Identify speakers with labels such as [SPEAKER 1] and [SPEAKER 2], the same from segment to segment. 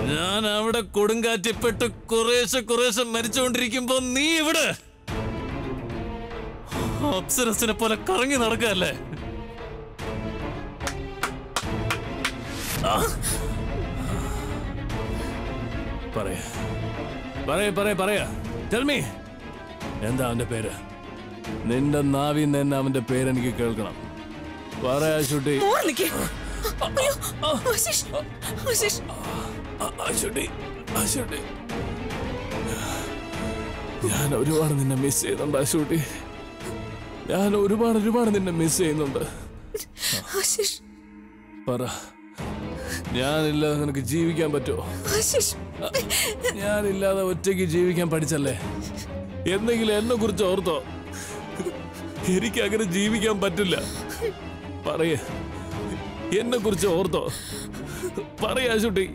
[SPEAKER 1] ഞാൻ അവിടെ കൊടുങ്കാറ്റിപ്പെട്ട് കുറേശ്ശെ കുറേശ്ശെ മരിച്ചുകൊണ്ടിരിക്കുമ്പോ നീ ഇവിടെ അപ്സരസിനെ പോലെ കറങ്ങി നടക്കല്ലേ പറയാ പറയാ പറയാ പറയാ ടെൽമി എന്താ അവന്റെ പേര് നിന്റെ നാവിൽ നിന്ന് തന്നെ അവന്റെ പേരെനിക്ക് കേൾക്കണം പറയാ ഷുട്ടി
[SPEAKER 2] മോൾ നിൽക്കേ അയ്യോ ആശിഷ് ആശിഷ്
[SPEAKER 1] അശ്വതി അശ്വതി ഞാൻ ഒരുപാട് നിന്നെ മിസ് ചെയ്യുന്നുണ്ട് അശ്വതി ഞാൻ ഒരുപാട് ഒരുപാട് നിന്നെ മിസ് ചെയ്യുന്നുണ്ട്
[SPEAKER 2] ആശിഷ്
[SPEAKER 1] പറ ഞാനില്ലാതെ നിനക്ക് ജീവിക്കാൻ പറ്റുമോ
[SPEAKER 2] ആശിഷ്
[SPEAKER 1] ഞാനില്ലാതെ ഒറ്റയ്ക്ക് ജീവിക്കാൻ പഠിച്ചല്ലേ എന്തെങ്കിലും എന്നെ കുറിച്ച് ഓർത്തോ എനിക്ക് അങ്ങനെ ജീവിക്കാൻ പറ്റില്ല പറയ എന്നെ കുറിച്ച് ഓർത്തോ പറയാ ചുട്ടി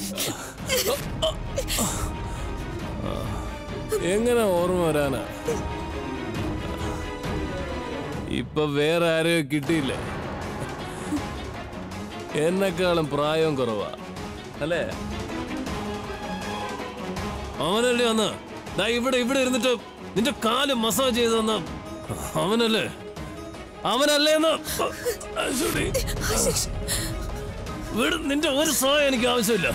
[SPEAKER 1] എങ്ങനെ ഓർമ്മ വരാനാ ഇപ്പൊ വേറെ ആരെയോ കിട്ടിയില്ലേ എന്നെക്കാളും പ്രായം കുറവാ അല്ലേ അവനല്ലേ വന്ന് ദാ ഇവിടെ ഇവിടെ ഇരുന്നിട്ട് നിന്റെ കാല് മസാജ് ചെയ്ത് തന്ന അവനല്ലേ അവനല്ലേ എന്ന് അശ്വതി,
[SPEAKER 2] ആശിഷ്
[SPEAKER 1] വിട് നിന്റെ ഒരു സഹായം എനിക്ക് ആവശ്യമില്ല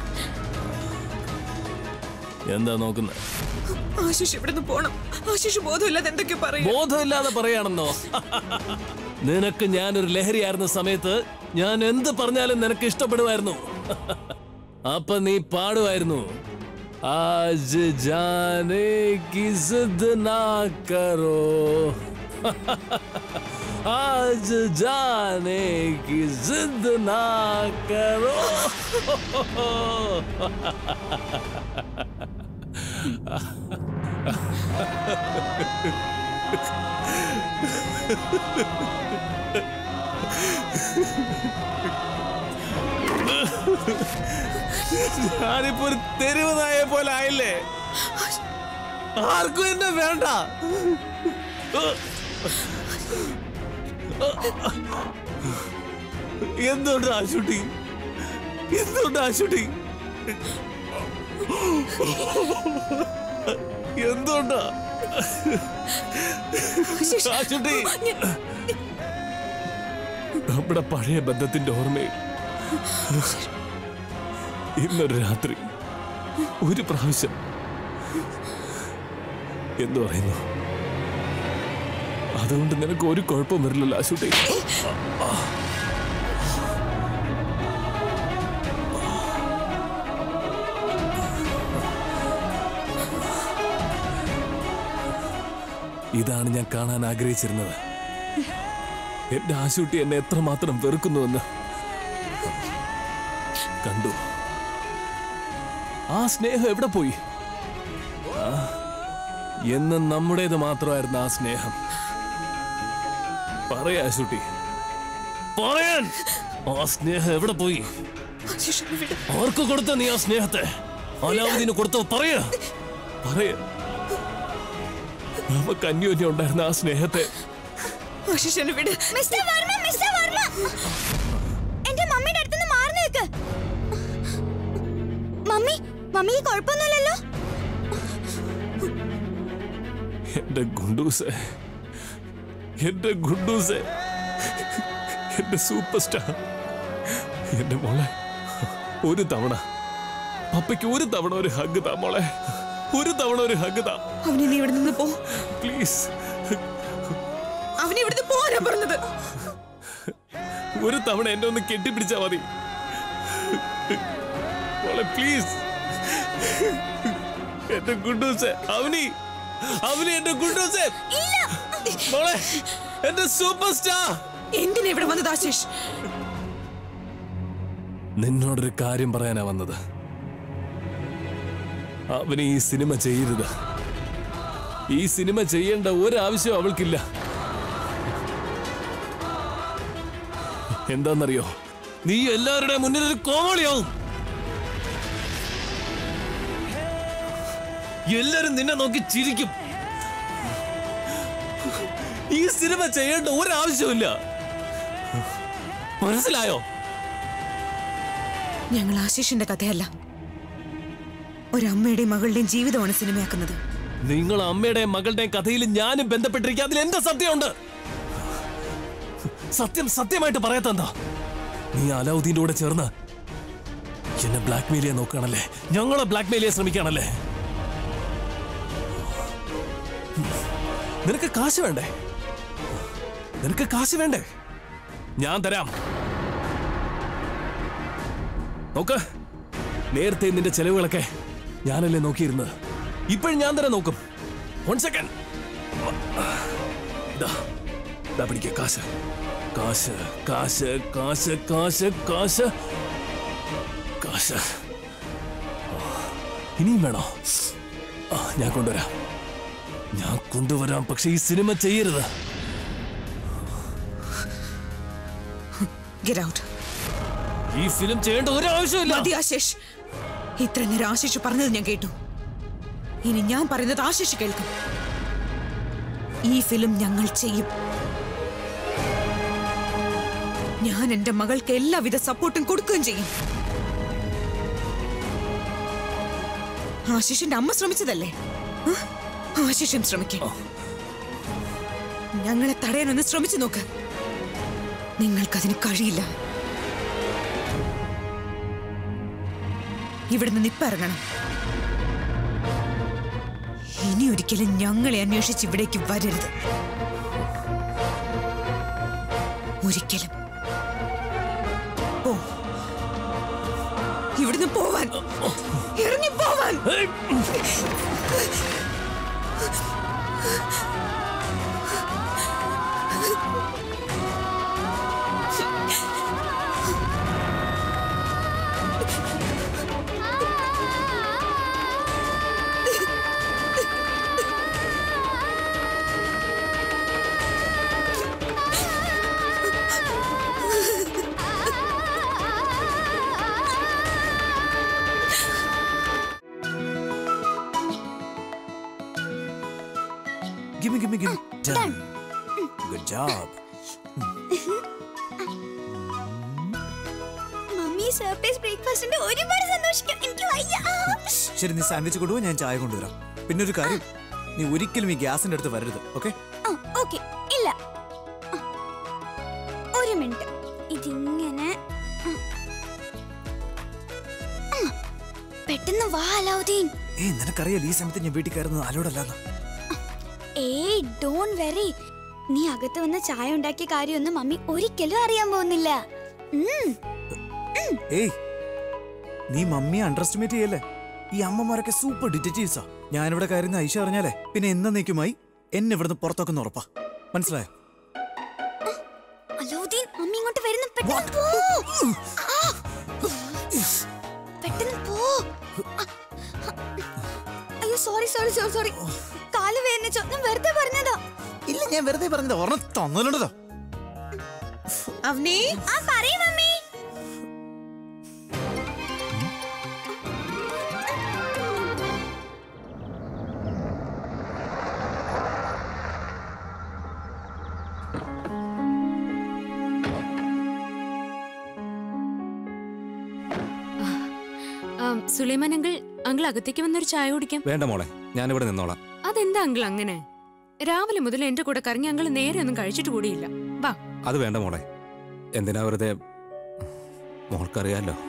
[SPEAKER 1] എന്താ നോക്കുന്നത്
[SPEAKER 2] ആശിഷ് ഇവിടുന്ന് പോണം ആശിഷ് ബോധമില്ലാതെ എന്തൊക്കെ പറയും
[SPEAKER 1] ബോധമില്ലാതെ പറയാണെന്നോ നിനക്ക് ഞാനൊരു ലഹരിയായിരുന്ന സമയത്ത് ഞാൻ എന്ത് പറഞ്ഞാലും നിനക്ക് ഇഷ്ടപ്പെടുമായിരുന്നു അപ്പൊ നീ പാടുമായിരുന്നു ആജ് ജാനേ കി സിദ് നാ കരോ ആജ് ജാനേ കി സിദ് നാ കരോ ഞാനിപ്പോ ഒരു തെരുവ് നായെ പോലെ ആയില്ലേ ആർക്കും എന്നെ വേണ്ട എന്തുകൊണ്ട് ആശുട്ടി എന്തുകൊണ്ട് ആശുട്ടി എന്തുകൊണ്ടാ
[SPEAKER 2] ആശിഷ്
[SPEAKER 1] ആശുട്ടി നമ്മുടെ പഴയ ബന്ധത്തിന്റെ ഓർമ്മയിൽ ഇന്നൊരു രാത്രി ഒരു പ്രാവശ്യം എന്ന് പറയുന്നു അതുകൊണ്ട് നിനക്ക് ഒരു കുഴപ്പം വരില്ലല്ലോ ആശുട്ടി ഇതാണ് ഞാൻ കാണാൻ ആഗ്രഹിച്ചിരുന്നത് എന്റെ ആശുട്ടി എന്നെ എത്രമാത്രം വെറുക്കുന്നുവെന്ന് കണ്ടു ആ സ്നേഹം എവിടെ പോയി ആ, എന്നും നമ്മുടേത് മാത്രമായിരുന്നു ആ സ്നേഹം പറയാ ആശുട്ടി പറയാൻ ആ സ്നേഹം എവിടെ പോയി
[SPEAKER 2] ആശിഷ് എന്നെ വിട്
[SPEAKER 1] ആർക്ക് കൊടുത്ത നീ ആ സ്നേഹത്തെ അലാവുദ്ദീന് കൊടുത്തോ പറയ പറയ നമുക്ക് അന്യോന്യം ഉണ്ടായിരുന്ന ആ സ്നേഹത്തെ
[SPEAKER 2] ആശിഷ് എന്നെ വിട്
[SPEAKER 3] മിസ്റ്റർ വർമ്മ മിസ്റ്റർ വർമ്മ എന്റെ മമ്മിയുടെ അടുത്തുനിന്ന് മാറി നിൽക്ക് മമ്മി മമ്മിക്ക് കുഴപ്പമൊന്നുമില്ലല്ലോ
[SPEAKER 1] എന്റെ ഗുണ്ടൂസെ എന്റെ ഗുണ്ടൂസെ എന്റെ സൂപ്പർ സ്റ്റാർ എന്റെ മോളെ ഒരു തവണ പപ്പയ്ക്ക് ഒരു തവണ ഒരു ഹഗ് താ മോളെ ഒരു തവണ ഒരു ഹഗ് താ
[SPEAKER 2] അവനെ നീ ഇവിടെ നിന്ന് പോ
[SPEAKER 1] പ്ലീസ്
[SPEAKER 2] അവനെ ഇവിടുന്ന് പോരാ പറഞ്ഞത്
[SPEAKER 1] ഒരു തവണ എന്നെ ഒന്ന് കെട്ടിപ്പിടിച്ചാ മതി മോളെ പ്ലീസ് എന്റെ ഗുണ്ടൂസെ അവനി അവനി എന്റെ ഗുണ്ടൂസെ മോളെ എന്റെ സൂപ്പർ സ്റ്റാർ
[SPEAKER 2] എന്തിനാ ഇവിടെ വന്നത് ആശിഷ്
[SPEAKER 1] നിന്നോടൊരു കാര്യം പറയാനാ വന്നത് അവന് ഈ സിനിമ ചെയ്യരുത് ഈ സിനിമ ചെയ്യേണ്ട ഒരാവശ്യവും അവൾക്കില്ല എന്താന്നറിയോ നീ എല്ലാവരുടെ മുന്നിൽ ഒരു കോമാളിയാവും എല്ലാരും നിന്നെ നോക്കി ചിരിക്കും ഈ സിനിമ ചെയ്യേണ്ട ഒരാവശ്യമില്ല മനസ്സിലായോ
[SPEAKER 2] ഞങ്ങൾ ആശിഷിന്റെ കഥയല്ല ഒരമ്മയുടെയും മകളുടെയും ജീവിതമാണ് സിനിമയാക്കുന്നത്
[SPEAKER 1] നിങ്ങൾ അമ്മയുടെയും മകളുടെയും കഥയിൽ ഞാനും ബന്ധപ്പെട്ടിരിക്കുക അതിൽ എന്താ സത്യമുണ്ട് സത്യം സത്യമായിട്ട് പറയാത്തെന്താ നീ അലാവുദ്ദീന്റെ കൂടെ ചേർന്ന് എന്നെ ബ്ലാക്ക്മെയിൽ ചെയ്യാൻ നോക്കുകയാണല്ലേ ഞങ്ങളെ ബ്ലാക്ക്മെയിൽ ചെയ്യാൻ ശ്രമിക്കുകയാണല്ലേ നിനക്ക് കാശ് വേണ്ടേ നിനക്ക് കാശ് വേണ്ടേ ഞാൻ തരാം നോക്ക് നേരത്തെ നിന്റെ ചെലവുകളൊക്കെ ഞാനല്ലേ നോക്കിയിരുന്നത് ഇപ്പോഴും ഞാൻ തന്നെ നോക്കും വൺ സെക്കൻഡ് ഇതാ ഇതാ പിടിക്ക കാശ് കാശ് കാശ് കാശ് കാശ് കാശ് കാശ് ആ, ഇനിയും വേണോ ആ ഞാൻ കൊണ്ടുവരാം ഞാൻ കൊണ്ടുവരാം പക്ഷെ ഈ സിനിമ ചെയ്യരുത്
[SPEAKER 2] ഗെറ്റ് ഔട്ട്
[SPEAKER 1] ഈ ഫിലിം ചെയ്യേണ്ട ഒരു ആവശ്യമില്ല
[SPEAKER 2] മതി ആശേഷ് ഇത്ര നേരം ആശേഷ് പറഞ്ഞത് ഞാൻ കേട്ടു ഇനി ഞാൻ പറയുന്നത് ആശേഷ് കേൾക്കും ഈ ഫിലിം ഞങ്ങൾ ചെയ്യും ഞാൻ എന്റെ മകൾക്ക് എല്ലാവിധ സപ്പോർട്ടും കൊടുക്കുകയും ചെയ്യും ആശിഷിന്റെ അമ്മ ശ്രമിച്ചതല്ലേ ആ? ആശിഷും ശ്രമിക്കും ഞങ്ങളെ തടയാനൊന്ന് ശ്രമിച്ചു നോക്ക് നിങ്ങൾക്കതിന് കഴിയില്ല ഇവിടെ നിന്ന് ഇപ്പൊ ഇറങ്ങണം ഇനി ഒരിക്കലും ഞങ്ങളെ അന്വേഷിച്ച് ഇവിടേക്ക് വരരുത് ഒരിക്കലും ഓ ഇവിടുന്ന് പോവാൻ ഇറങ്ങി പോവാൻ
[SPEAKER 1] ഏയ്!
[SPEAKER 4] Give me, give me, give me. Done. Good job.
[SPEAKER 3] Mummy surprise ബ്രേക്ക്ഫാസ്റ്റിന്റെ ഒരുപാട് സന്തോഷിക്കും എനിക്ക് വയ്യ
[SPEAKER 4] ശരി നീ സാൻഡ്വിച്ച് കൊണ്ടുപോ ഞാൻ ചായ കൊണ്ടുവരാം പിന്നെ ഒരു കാര്യം നീ ഒരിക്കലും ഈ ഗ്യാസിന്റെ അടുത്ത് വരരുത് ഓക്കെ
[SPEAKER 3] ഓക്കെ ഇല്ല ആ. ഒരു മിനിറ്റ് ഇതിങ്ങനെ ആ. ആ. പെട്ടെന്ന് വാ അലാവുദ്ദീൻ
[SPEAKER 4] ഏയ് നിനക്കറിയാലോ ഈ സമയത്ത് ഞാൻ വീട്ടിൽ കയറുന്നത് അലോടല്ലാന്ന്
[SPEAKER 3] ഏയ് ഡോൺ വെറി നീ അകത്ത് വന്ന് ചായ ഉണ്ടാക്കിയ കാര്യമൊന്നും മമ്മി ഒരിക്കലും അറിയാൻ പോകുന്നില്ല ഉം.
[SPEAKER 4] ഏയ് നീ മമ്മിയെ അണ്ടർ എസ്റ്റിമേറ്റ് ചെയ്യല്ലേ ഈ അമ്മമാരൊക്കെ സൂപ്പർ ഡിറ്റക്റ്റീവ്സാ ഞാനിവിടെ കയറുന്ന ഐഷ അറിഞ്ഞാലേ പിന്നെ എന്നേക്കുമായി എന്നെ ഇവിടുന്ന് പുറത്താക്കുന്ന ഉറപ്പാ മനസ്സിലായോ
[SPEAKER 3] അലാവുദ്ദീൻ മമ്മി ഇങ്ങോട്ട് വരുന്നു പെട്ടെന്ന് പോ ആ. പെട്ടെന്ന് പോ ആ. അയ്യോ സോറി സോറി സോറി സോറി കാല് വേദനിച്ചോ ഞാൻ വെറുതെ പറഞ്ഞതാ
[SPEAKER 4] ഇല്ല ഞാൻ വെറുതെ പറഞ്ഞത് ഒരെണ്ണം തന്നല്ലോ
[SPEAKER 2] അവനീ
[SPEAKER 3] ആ പറയൂ മമ്മി
[SPEAKER 5] ആം, സുലൈമാൻ അങ്കിൾ അങ്കിൾ അകത്തേക്ക് വന്നൊരു ചായ കുടിക്കാം
[SPEAKER 6] വേണ്ട മോളെ ഞാനിവിടെ നിന്നോളാം
[SPEAKER 5] അതെന്താ അങ്കിൾ അങ്ങനെ രാവിലെ മുതൽ എന്റെ കൂടെ കറങ്ങി അങ്കിൾ നേരെ ഒന്നും കഴിച്ചിട്ട് കൂടിയില്ല വാ
[SPEAKER 6] അത് വേണ്ട മോളെ എന്തിനാ വെറുതെ മോൾക്കറിയാലോ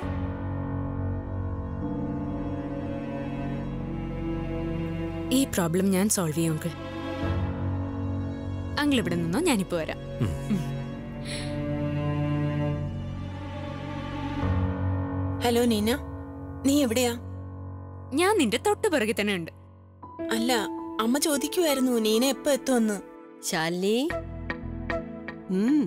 [SPEAKER 5] ഈ പ്രോബ്ലം ഞാൻ സോൾവ് ചെയ്യും അങ്കിൾ അങ്കിൾ ഇവിടെ നിന്നോ ഞാനിപ്പോ വരാം
[SPEAKER 7] ഹലോ നീന നീ എവിടെയാ
[SPEAKER 5] ഞാൻ നിന്റെ തൊട്ട് പിറകെ തന്നെ ഉണ്ട്
[SPEAKER 7] അല്ല അമ്മ ചോദിക്കുമായിരുന്നു നീന എപ്പോ എത്തുമെന്ന്
[SPEAKER 8] ശാലിനി ഉം.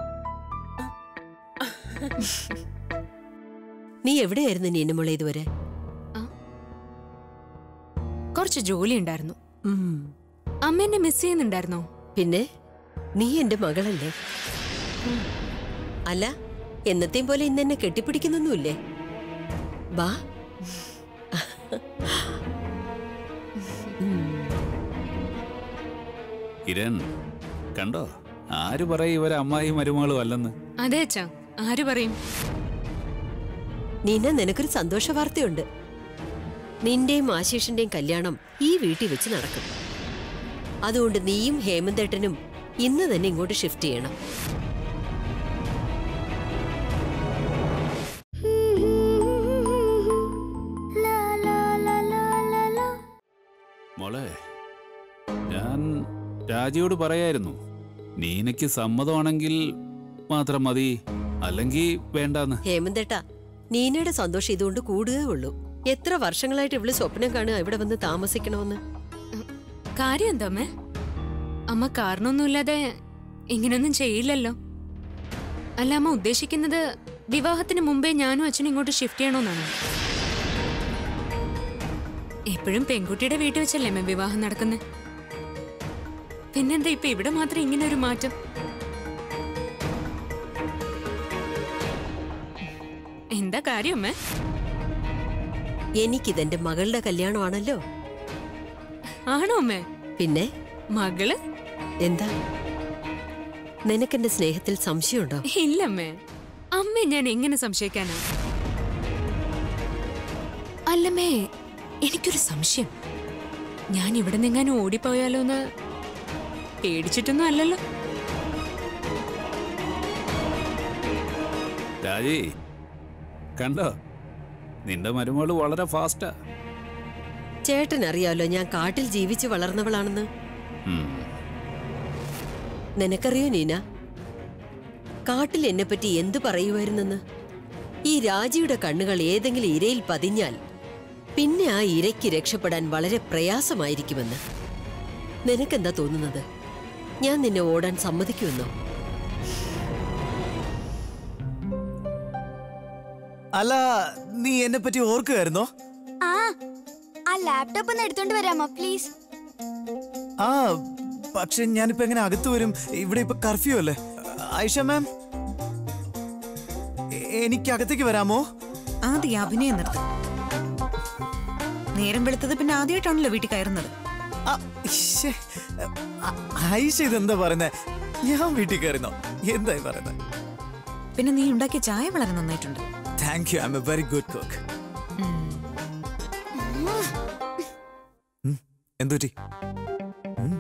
[SPEAKER 8] നീ എവിടെയായിരുന്നു നീനമോളെ ഇതുവരെ
[SPEAKER 5] കുറച്ച് ജോലി ഉണ്ടായിരുന്നു
[SPEAKER 8] ഉം.
[SPEAKER 5] അമ്മ എന്നെ മിസ് ചെയ്യുന്നുണ്ടായിരുന്നോ
[SPEAKER 8] പിന്നെ നീ എന്റെ മകളല്ലേ അല്ല എന്നത്തെയും പോലെ ഇന്ന് എന്നെ കെട്ടിപ്പിടിക്കുന്നൊന്നുമില്ലേ ബാ ഉം.
[SPEAKER 9] കിരൺ കണ്ടോ ആര് പറയും ഇവരെ അമ്മായി മരുമകളും അല്ലെന്ന്
[SPEAKER 5] അതെ അച്ഛാ ആര് പറയും
[SPEAKER 8] നീന നിനക്കൊരു സന്തോഷ വാർത്തയുണ്ട് നിന്റെയും ആശീഷിന്റെയും കല്യാണം ഈ വീട്ടിൽ വെച്ച് നടക്കും അതുകൊണ്ട് നീയും ഹേമന്തേട്ടനും ഇന്ന് തന്നെ ഇങ്ങോട്ട് ഷിഫ്റ്റ് ചെയ്യണം
[SPEAKER 9] മോളെ ഞാൻ രാജയോട് പറയായിരുന്നു നീനയ്ക്ക് സമ്മതമാണെങ്കിൽ മാത്രം മതി അല്ലെങ്കിൽ വേണ്ടാന്ന്
[SPEAKER 8] ഹേമന്തേട്ടാ നീനയുടെ സന്തോഷം ഇതുകൊണ്ട് കൂടുകയേ ഉള്ളൂ എത്ര വർഷങ്ങളായിട്ട് ഇവള് സ്വപ്നം കാണുക ഇവിടെ വന്ന് താമസിക്കണമെന്ന്
[SPEAKER 5] കാര്യം എന്താ അമ്മേ അമ്മ കാരണമൊന്നുമില്ലാതെ ഇങ്ങനൊന്നും ചെയ്യില്ലല്ലോ അല്ല അമ്മ ഉദ്ദേശിക്കുന്നത് വിവാഹത്തിന് മുമ്പേ ഞാനും അച്ഛനും ഇങ്ങോട്ട് ഷിഫ്റ്റ് ചെയ്യണമെന്നാണ് എപ്പോഴും പെൺകുട്ടിയുടെ വീട്ടിൽ വെച്ചല്ലേ അമ്മ വിവാഹം നടക്കുന്നത് പിന്നെന്താ ഇപ്പൊ ഇവിടെ മാത്രം ഇങ്ങനെ ഒരു മാറ്റം എന്താ കാര്യം അമ്മേ
[SPEAKER 8] എനിക്കിതെന്റെ മകളുടെ കല്യാണമാണല്ലോ
[SPEAKER 5] ആണോ അമ്മേ
[SPEAKER 8] പിന്നെ
[SPEAKER 5] മകള്
[SPEAKER 8] എന്താ നിനക്കെന്റെ സ്നേഹത്തിൽ സംശയമുണ്ടോ
[SPEAKER 5] ഇല്ലമ്മേ അമ്മ ഞാൻ എങ്ങനെ സംശയിക്കാനാ അല്ലമ്മേ എനിക്കൊരു സംശയം ഞാൻ ഇവിടെ നിന്നെങ്ങാനും ഓടിപ്പോയാലോ എന്ന് പേടിച്ചിട്ടൊന്നും അല്ലല്ലോ
[SPEAKER 9] രാജി കണ്ടോ നിന്റെ മരുമോള് വളരെ ഫാസ്റ്റാ
[SPEAKER 8] ചേട്ടനറിയാലോ ഞാൻ കാട്ടിൽ ജീവിച്ച് വളർന്നവളാണെന്ന്
[SPEAKER 9] ഉം.
[SPEAKER 8] നിനക്കറിയോ നീന കാട്ടിൽ എന്നെപ്പറ്റി എന്തു പറയുമായിരുന്നെന്ന് ഈ രാജിയുടെ കണ്ണുകൾ ഏതെങ്കിലും ഇരയിൽ പതിഞ്ഞാൽ പിന്നെ ആ ഇരയ്ക്ക് രക്ഷപ്പെടാൻ വളരെ പ്രയാസമായിരിക്കുമെന്ന് നിനക്കെന്താ തോന്നുന്നത് ഞാൻ നിന്നെ ഓടാൻ സമ്മതിക്കുമെന്നോ
[SPEAKER 4] അല്ല നീ എന്നെ പറ്റി ഓർക്കുമായിരുന്നോ
[SPEAKER 3] ആ ആ ലാപ്ടോപ്പ് ഒന്ന് എടുത്തോണ്ട് വരാമോ പ്ലീസ്
[SPEAKER 4] ആ പക്ഷെ ഞാനിപ്പോ എങ്ങനെ അകത്ത് വരും ഇവിടെ ഇപ്പൊ കർഫ്യൂ അല്ലേ ഐഷ മാം എ- എനിക്ക് അകത്തേക്ക് വരാമോ
[SPEAKER 2] ആദ്യം ഈ അഭിനയം നിർത്ത് നേരം വെളുത്തത് പിന്നെ ആദ്യമായിട്ടാണല്ലോ വീട്ടിൽ കയറുന്നത്
[SPEAKER 4] ആ, ശ്ശേ. ആ, ഐഷ ഇതെന്താ പറയുന്നത് ഞാൻ വീട്ടിൽ കയറുന്നോ എന്തായി പറയുന്നത്
[SPEAKER 2] പിന്നെ നീ ഉണ്ടാക്കിയ ചായ വളരെ നന്നായിട്ടുണ്ട്
[SPEAKER 4] thank you I'm a very good cook എന്തുപറ്റി ഉം.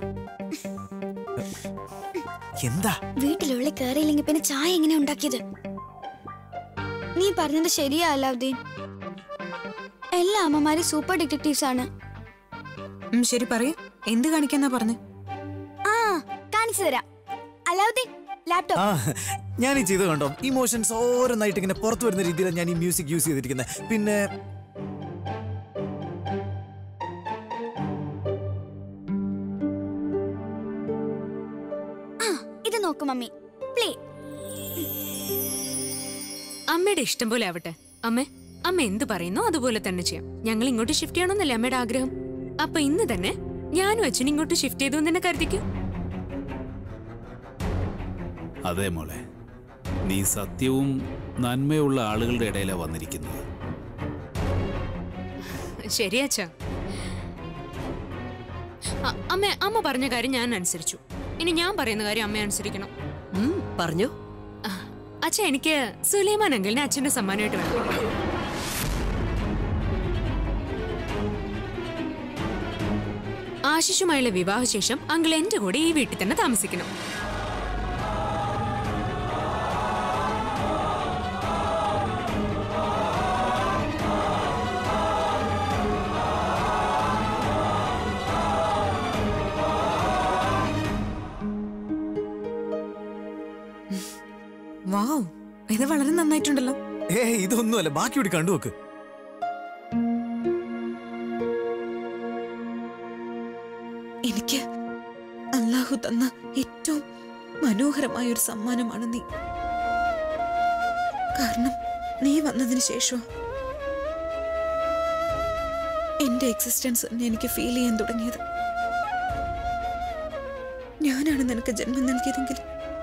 [SPEAKER 4] എന്താ
[SPEAKER 3] വീട്ടിലുള്ള കയറിയില്ലെങ്കിൽ പിന്നെ ചായ എങ്ങനെ ഉണ്ടാക്കിയത് നീ പറഞ്ഞത് ശരിയാ അലാവുദ്ദീൻ എല്ലാ അമ്മമാരും സൂപ്പർ ഡിറ്റക്റ്റീവ്സ് ആണ്
[SPEAKER 2] ഉം, ശരി പറയൂ എന്ത് കാണിക്കാന്നാ പറഞ്ഞു
[SPEAKER 3] ആ കാണിച്ചു തരാം അലാവുദ്ദീൻ ലാപ്ടോപ്പ്
[SPEAKER 4] ആ ഞാൻ ഈ ചെയ്ത് കണ്ടോ ഇമോഷൻസ് ഓരോന്നായിട്ട് ഇങ്ങനെ പുറത്തു വരുന്ന രീതിയിലാണ് ഞാൻ ഈ മ്യൂസിക് യൂസ് ചെയ്തിരിക്കുന്നത് പിന്നെ
[SPEAKER 3] ആ ഇത് നോക്ക് മമ്മി പ്ലേ
[SPEAKER 5] അമ്മയുടെ ഇഷ്ടം പോലെ ആവട്ടെ അമ്മേ അമ്മ എന്ത് പറയുന്നോ അതുപോലെ തന്നെ ചെയ്യാം ഞങ്ങൾ ഇങ്ങോട്ട് ഷിഫ്റ്റ് ചെയ്യണമെന്നല്ലേ അമ്മയുടെ ആഗ്രഹം അപ്പൊ ഇന്ന് തന്നെ ഞാനും അച്ഛനും ഇങ്ങോട്ട് ഷിഫ്റ്റ് ചെയ്തു എന്ന് തന്നെ കരുതിക്കും
[SPEAKER 9] അതെ മോളെ നീ സത്യവും നന്മയുള്ള ആളുകളുടെ ഇടയിലാണ് വന്നിരിക്കുന്നത്
[SPEAKER 5] ശരി അച്ഛാ അ- അമ്മ അമ്മ പറഞ്ഞ കാര്യം ഞാൻ അനുസരിച്ചു ഇനി ഞാൻ പറയുന്ന കാര്യം അമ്മ അനുസരിക്കണം
[SPEAKER 8] ഉം, പറഞ്ഞോ
[SPEAKER 5] അച്ഛ എനിക്ക് സുലൈമാൻ അങ്കിളിനെ അച്ഛന്റെ സമ്മാനമായിട്ട് വേണം ആശിഷുമായുള്ള വിവാഹശേഷം അങ്കിൾ എന്റെ കൂടെ ഈ വീട്ടിൽ തന്നെ താമസിക്കണം
[SPEAKER 2] വാവ് ഇത് വളരെ നന്നായിട്ടുണ്ടല്ലോ
[SPEAKER 4] ഏ ഇതൊന്നുമല്ല ബാക്കി ഇവിടെ കണ്ടു നോക്ക്
[SPEAKER 2] എനിക്ക് അള്ളാഹു തന്ന ഏറ്റവും മനോഹരമായ ഒരു സമ്മാനമാണ് നീ കാരണം നീ വന്നതിന് ശേഷം എന്റെ എക്സിസ്റ്റൻസ് തന്നെ എനിക്ക് ഫീൽ ചെയ്യാൻ തുടങ്ങിയത് ഞാനാണ് നിനക്ക് ജന്മം നൽകിയതെങ്കിൽ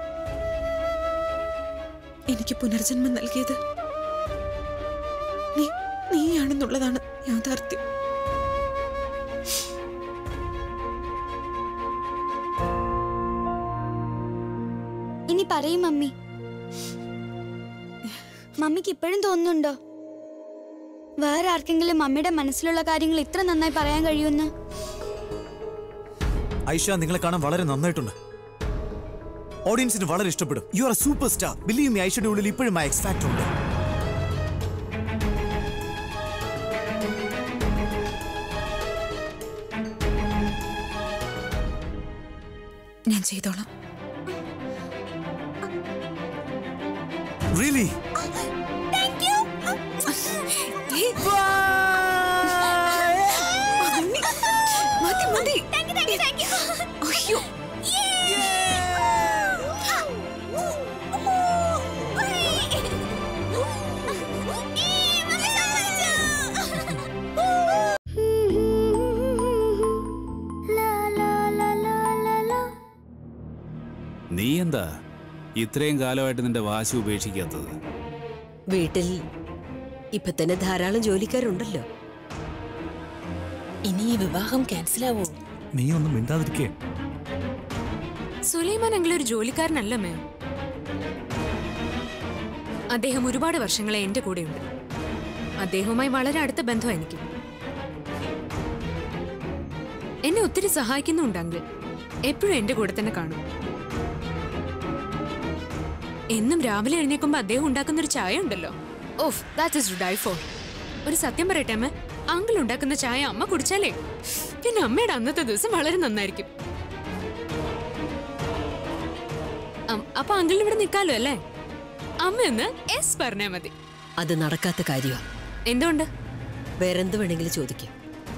[SPEAKER 2] എനിക്ക് പുനർജന്മം നൽകിയത് നീ നീയാണെന്നുള്ളതാണ് യാഥാർത്ഥ്യം
[SPEAKER 3] ഇനി പറയും മമ്മി മമ്മിക്ക് ഇപ്പോഴും തോന്നുന്നുണ്ടോ വേറെ ആർക്കെങ്കിലും മമ്മിയുടെ മനസ്സിലുള്ള കാര്യങ്ങൾ ഇത്ര നന്നായി പറയാൻ കഴിയുമെന്ന്
[SPEAKER 4] ഐഷ നിങ്ങളെ കാണാൻ വളരെ നന്നായിട്ടുണ്ട് ഓഡിയൻസിന് വളരെ ഇഷ്ടപ്പെടും you are super star believe me ഐഷയുടെ ഉള്ളിൽ ഇപ്പോഴും ആ എക്സ് ഫാക്ടർ ഉണ്ട്
[SPEAKER 2] ഞാൻ ചെയ്തോളാം
[SPEAKER 4] റിയലി
[SPEAKER 2] മതി മതി അയ്യോ
[SPEAKER 9] നീ എന്താ ഇത്രയും കാലമായിട്ട് നിന്റെ വാശി ഉപേക്ഷിക്കാത്തത്
[SPEAKER 8] വീട്ടിൽ ഇപ്പൊ തന്നെ ധാരാളം ജോലിക്കാരുണ്ടല്ലോ
[SPEAKER 7] ഇനി ഈ വിവാഹം ക്യാൻസലാവോ
[SPEAKER 4] നീ ഒന്നും മിണ്ടാതിരിക്കേ
[SPEAKER 5] സുലൈമാൻ അങ്കിൾ ഒരു ജോലിക്കാരനല്ല മേ അദ്ദേഹം ഒരുപാട് വർഷങ്ങളെ എന്റെ കൂടെയുണ്ട് അദ്ദേഹവുമായി വളരെ അടുത്ത ബന്ധം എനിക്ക് എന്നെ ഒത്തിരി സഹായിക്കുന്നുണ്ട് അങ്കിൾ എപ്പോഴും എന്റെ കൂടെ തന്നെ കാണും എന്നും രാവിലെ എഴുന്നേക്കുമ്പോ അദ്ദേഹം ഉണ്ടാക്കുന്ന ഒരു ചായ ഉണ്ടല്ലോ of that is die for ഒരു സത്യം പറയട്ടെ അമ്മ അങ്കിൾ ഉണ്ടാക്കുന്ന ചായ അമ്മ കുടിച്ചാലേ പിന്നെ അമ്മയുടെ അന്നത്തെ ദിവസം വളരെ നന്നായിരിക്കും അം- അപ്പൊ അങ്കിളിന് ഇവിടെ നിക്കാലോ അല്ലേ അമ്മയൊന്ന് എസ് പറഞ്ഞാ മതി
[SPEAKER 8] അത് നടക്കാത്ത കാര്യമാ
[SPEAKER 5] എന്തുകൊണ്ട്
[SPEAKER 8] വേറെന്ത് വേണമെങ്കിലും ചോദിക്കും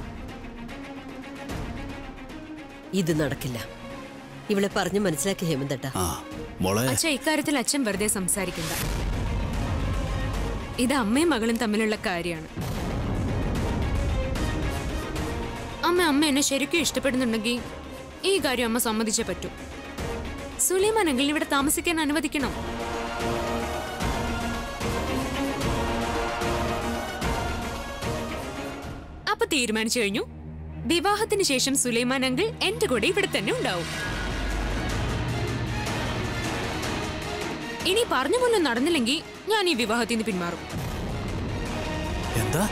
[SPEAKER 8] ഇത് നടക്കില്ല ഇവളെ പറഞ്ഞു മനസ്സിലാക്കി ഹേമന്തട്ട
[SPEAKER 9] ആ മോളെ
[SPEAKER 5] അച്ഛ ഇക്കാര്യത്തിൽ അച്ഛൻ വെറുതെ സംസാരിക്കണ്ട ഇത് അമ്മയും മകളും തമ്മിലുള്ള കാര്യമാണ് അമ്മ അമ്മ എന്നെ ശരിക്കും ഇഷ്ടപ്പെടുന്നുണ്ടെങ്കിൽ ഈ കാര്യം അമ്മ സമ്മതിച്ചേ പറ്റൂ സുലൈമാൻ അങ്കിളിനെ ഇവിടെ താമസിക്കാൻ അനുവദിക്കണം അപ്പൊ തീരുമാനിച്ചു കഴിഞ്ഞു വിവാഹത്തിന് ശേഷം സുലൈമാൻ അങ്കിൾ എന്റെ കൂടെ ഇവിടെ തന്നെ ഉണ്ടാവും ഇനി പറഞ്ഞ പോലെ നടന്നില്ലെങ്കിൽ ഞാൻ ഈ വിവാഹത്തിൽ നിന്ന് പിന്മാറും
[SPEAKER 9] എന്താ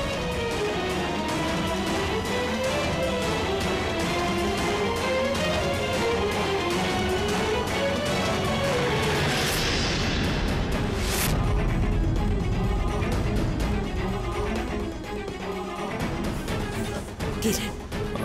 [SPEAKER 8] കിരൺ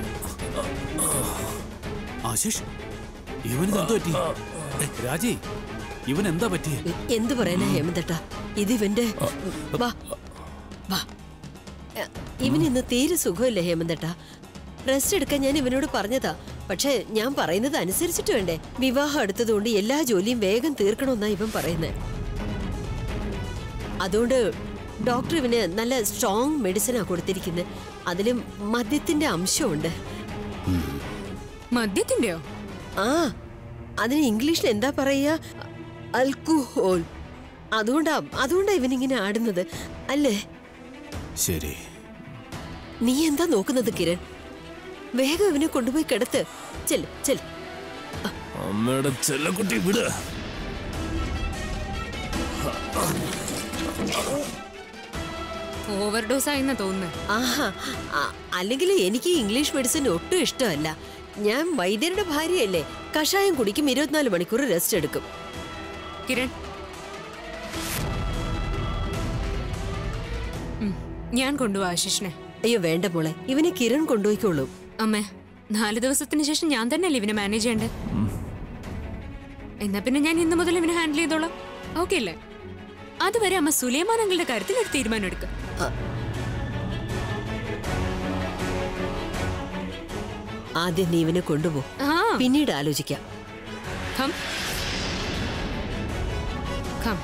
[SPEAKER 9] ആശിഷ് ഇവന് എന്തോ പറ്റി ഏ, രാജി ഇവൻ എന്താ പറ്റിയേ
[SPEAKER 8] എ- എന്ത് പറയാനാ ഹേമന്തട്ട ഇത് ഇവന്റെ വാ വാ എ, ഇവന് ഇന്ന് തീരെ സുഖമില്ല ഹേമന്തട്ട റെസ്റ്റ് എടുക്കാൻ ഞാൻ ഇവനോട് പറഞ്ഞതാ പക്ഷെ ഞാൻ പറയുന്നത് അനുസരിച്ചിട്ട് വേണ്ടേ വിവാഹം അടുത്തതുകൊണ്ട് എല്ലാ ജോലിയും വേഗം തീർക്കണമെന്നാ ഇവൻ പറയുന്നത് അതുകൊണ്ട് ഡോക്ടർ ഇവന് നല്ല സ്ട്രോങ് മെഡിസിനാ കൊടുത്തിരിക്കുന്നത് അതിലും മദ്യത്തിന്റെ അംശമുണ്ട്
[SPEAKER 5] മദ്യത്തിന്റെയോ
[SPEAKER 8] ആ അതിന് ഇംഗ്ലീഷിൽ എന്താ പറയുക അൽക്കുഹോൾ അതുകൊണ്ടാ അതുകൊണ്ടാ ഇവനിങ്ങനെ ആടുന്നത് അല്ലേ
[SPEAKER 9] ശരി
[SPEAKER 8] നീ എന്താ നോക്കുന്നത് കിരൺ വേഗം ഇവനെ കൊണ്ടുപോയി കിടത്ത് ചെല് ചെല്
[SPEAKER 1] അമ്മയുടെ ചെല്ലക്കുട്ടി വിട്
[SPEAKER 5] ഓവർഡോസ് ആയെന്നാ തോന്നുന്നത്
[SPEAKER 8] ആഹാ അല്ലെങ്കിൽ എനിക്ക് ഈ ഇംഗ്ലീഷ് മെഡിസിൻ ഒട്ടും ഇഷ്ടമല്ല ഞാൻ വൈദ്യരുടെ ഭാര്യയല്ലേ കഷായം കുടിക്കും ഇരുപത്തിനാല് മണിക്കൂർ റെസ്റ്റ് എടുക്കും
[SPEAKER 5] കിരൺ ഉം, ഞാൻ കൊണ്ടുപോവാ ആശിഷിനെ
[SPEAKER 8] അയ്യോ വേണ്ട മോളെ ഇവനെ കിരൺ കൊണ്ടുപോയിക്കോളൂ
[SPEAKER 5] അമ്മേ നാല് ദിവസത്തിന് ശേഷം ഞാൻ തന്നെയല്ലേ ഇവനെ മാനേജ് ചെയ്യണ്ടേ എന്നാ പിന്നെ ഞാൻ ഇന്ന് മുതൽ ഇവനെ ഹാൻഡിൽ ചെയ്തോളാം ഓക്കെ അല്ലേ അതുവരെ അമ്മ സുലൈമാൻ അങ്ങളുടെ കാര്യത്തിൽ ഒരു തീരുമാനം എടുക്കുക
[SPEAKER 8] ആദ്യം നീ ഇവനെ കൊണ്ടുപോ
[SPEAKER 5] ആ
[SPEAKER 8] പിന്നീട് ആലോചിക്കാം
[SPEAKER 5] കം കം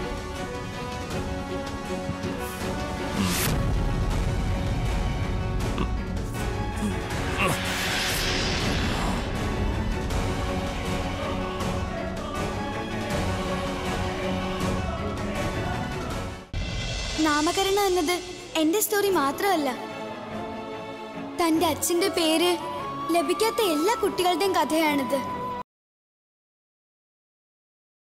[SPEAKER 3] നാമകരണം എന്നത് എന്റെ സ്റ്റോറി മാത്രമല്ല തന്റെ അച്ഛന്റെ പേര് ലഭിക്കാത്ത എല്ലാ കുട്ടികളുടെയും കഥയാണിത്